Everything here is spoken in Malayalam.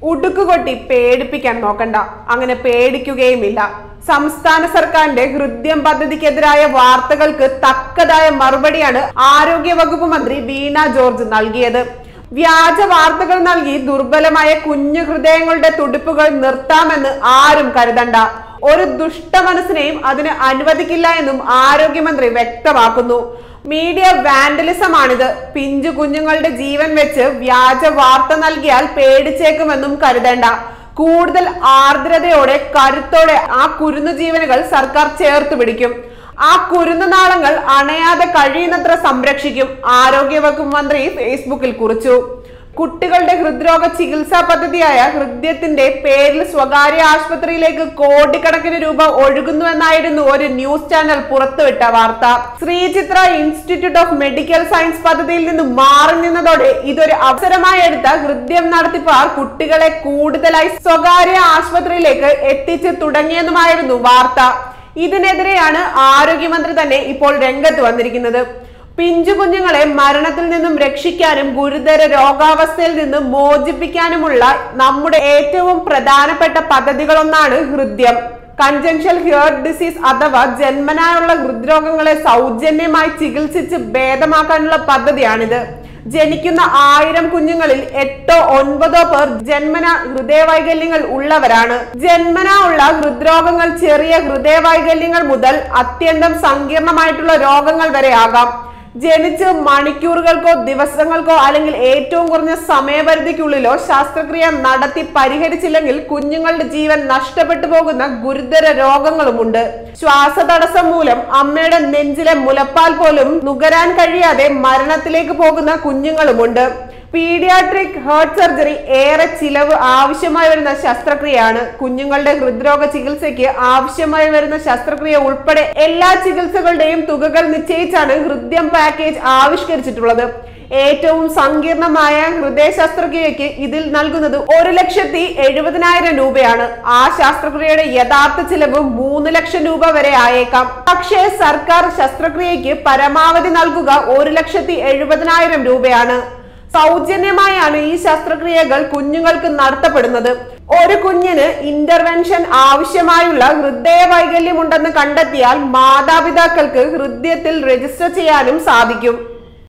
ഉടുക്കുകൊട്ടി പേടിപ്പിക്കാൻ നോക്കണ്ട അങ്ങനെ പേടിക്കുകയുമില്ല സംസ്ഥാന സർക്കാരിന്റെ ഹൃദ്യം പദ്ധതിക്കെതിരായ വാർത്തകൾക്ക് തക്കതായ മറുപടിയാണ് ആരോഗ്യ വകുപ്പ് മന്ത്രി വീണ ജോർജ് നൽകിയത് വ്യാജ വാർത്തകൾ നൽകി ദുർബലമായ കുഞ്ഞു ഹൃദയങ്ങളുടെ തുടിപ്പുകൾ നിർത്താമെന്ന് ആരും കരുതണ്ട ഒരു ദുഷ്ടമനസ്സിനെയും അതിന് അനുവദിക്കില്ല എന്നും ആരോഗ്യമന്ത്രി വ്യക്തമാക്കുന്നു മീഡിയ വാൻഡലിസമാണിത് പിഞ്ചു കുഞ്ഞുങ്ങളുടെ ജീവൻ വെച്ച് വ്യാജ വാർത്ത നൽകിയാൽ പേടിച്ചേക്കുമെന്നും കരുതേണ്ട കൂടുതൽ ആർദ്രതയോടെ കരുത്തോടെ ആ കുരുന്നു ജീവനുകൾ സർക്കാർ ചേർത്ത് പിടിക്കും ആ കുരുന്നു നാളങ്ങൾ അണയാതെ കഴിയുന്നത്ര സംരക്ഷിക്കും ആരോഗ്യവകുപ്പ് മന്ത്രി ഫേസ്ബുക്കിൽ കുറിച്ചു കുട്ടികളുടെ ഹൃദ്രോഗ ചികിത്സാ പദ്ധതിയായ ഹൃദ്യത്തിന്റെ പേരിൽ സ്വകാര്യ ആശുപത്രിയിലേക്ക് കോടിക്കണക്കിന് രൂപ ഒഴുകുന്നുവെന്നായിരുന്നു ഒരു ന്യൂസ് ചാനൽ പുറത്തുവിട്ട വാർത്ത Sree Chitra Institute of Medical Science പദ്ധതിയിൽ നിന്ന് മാറി നിന്നതോടെ ഇതൊരു അവസരമായി എടുത്ത ഹൃദ്യം നടത്തിപ്പാർ കുട്ടികളെ കൂടുതലായി സ്വകാര്യ ആശുപത്രിയിലേക്ക് എത്തിച്ചു തുടങ്ങിയെന്നുമായിരുന്നു വാർത്ത ഇതിനെതിരെയാണ് ആരോഗ്യമന്ത്രി തന്നെ ഇപ്പോൾ രംഗത്ത് വന്നിരിക്കുന്നത് പിഞ്ചു കുഞ്ഞുങ്ങളെ മരണത്തിൽ നിന്നും രക്ഷിക്കാനും ഗുരുതര രോഗാവസ്ഥയിൽ നിന്നും മോചിപ്പിക്കാനുമുള്ള നമ്മുടെ ഏറ്റവും പ്രധാനപ്പെട്ട പദ്ധതികളൊന്നാണ് ഹൃദ്യം കൺജങ്ഷൽ ഹിയർട്ട് ഡിസീസ് അഥവാ ജന്മനായുള്ള ഹൃദ്രോഗങ്ങളെ സൗജന്യമായി ചികിത്സിച്ച് ഭേദമാക്കാനുള്ള പദ്ധതിയാണിത് ജനിക്കുന്ന ആയിരം കുഞ്ഞുങ്ങളിൽ എട്ടോ ഒൻപതോ പേർ ജന്മന ഹൃദയവൈകല്യങ്ങൾ ഉള്ളവരാണ് ജന്മന ഉള്ള ഹൃദ്രോഗങ്ങൾ ചെറിയ ഹൃദയവൈകല്യങ്ങൾ മുതൽ അത്യന്തം സങ്കീർണമായിട്ടുള്ള രോഗങ്ങൾ വരെ ആകാം ജനിച്ച് മണിക്കൂറുകൾക്കോ ദിവസങ്ങൾക്കോ അല്ലെങ്കിൽ ഏറ്റവും കുറഞ്ഞ സമയപരിധിക്കുള്ളിലോ ശസ്ത്രക്രിയ നടത്തി പരിഹരിച്ചില്ലെങ്കിൽ കുഞ്ഞുങ്ങളുടെ ജീവൻ നഷ്ടപ്പെട്ടു പോകുന്ന ഗുരുതര രോഗങ്ങളുമുണ്ട് ശ്വാസതടസ്സം മൂലം അമ്മയുടെ നെഞ്ചിലെ മുലപ്പാൽ പോലും നുകരാൻ കഴിയാതെ മരണത്തിലേക്ക് പോകുന്ന കുഞ്ഞുങ്ങളുമുണ്ട് പീഡിയാട്രിക് ഹേർട്ട് സർജറി ഏറെ ചിലവ് ആവശ്യമായി വരുന്ന ശസ്ത്രക്രിയയാണ് കുഞ്ഞുങ്ങളുടെ ഹൃദ്രോഗ ചികിത്സയ്ക്ക് ആവശ്യമായി വരുന്ന ശസ്ത്രക്രിയ ഉൾപ്പെടെ എല്ലാ ചികിത്സകളുടെയും തുകകൾ നിശ്ചയിച്ചാണ് ഹൃദ്യം പാക്കേജ് ആവിഷ്കരിച്ചിട്ടുള്ളത് ഏറ്റവും സങ്കീർണമായ ഹൃദയ ശസ്ത്രക്രിയയ്ക്ക് ഇതിൽ നൽകുന്നത് ഒരു ലക്ഷത്തി എഴുപതിനായിരം രൂപയാണ് ആ ശസ്ത്രക്രിയയുടെ യഥാർത്ഥ ചിലവ് മൂന്ന് ലക്ഷം രൂപ വരെ ആയേക്കാം പക്ഷേ സർക്കാർ ശസ്ത്രക്രിയയ്ക്ക് പരമാവധി നൽകുക ഒരു ലക്ഷത്തി എഴുപതിനായിരം രൂപയാണ് സൗജന്യമായാണ് ഈ ശസ്ത്രക്രിയകൾ കുഞ്ഞുങ്ങൾക്ക് നടത്തപ്പെടുന്നത് ഒരു കുഞ്ഞിന് ഇന്റർവെൻഷൻ ആവശ്യമായുള്ള ഹൃദയ വൈകല്യമുണ്ടെന്ന് കണ്ടെത്തിയാൽ മാതാപിതാക്കൾക്ക് ഹൃദയത്തിൽ രജിസ്റ്റർ ചെയ്യാനും സാധിക്കും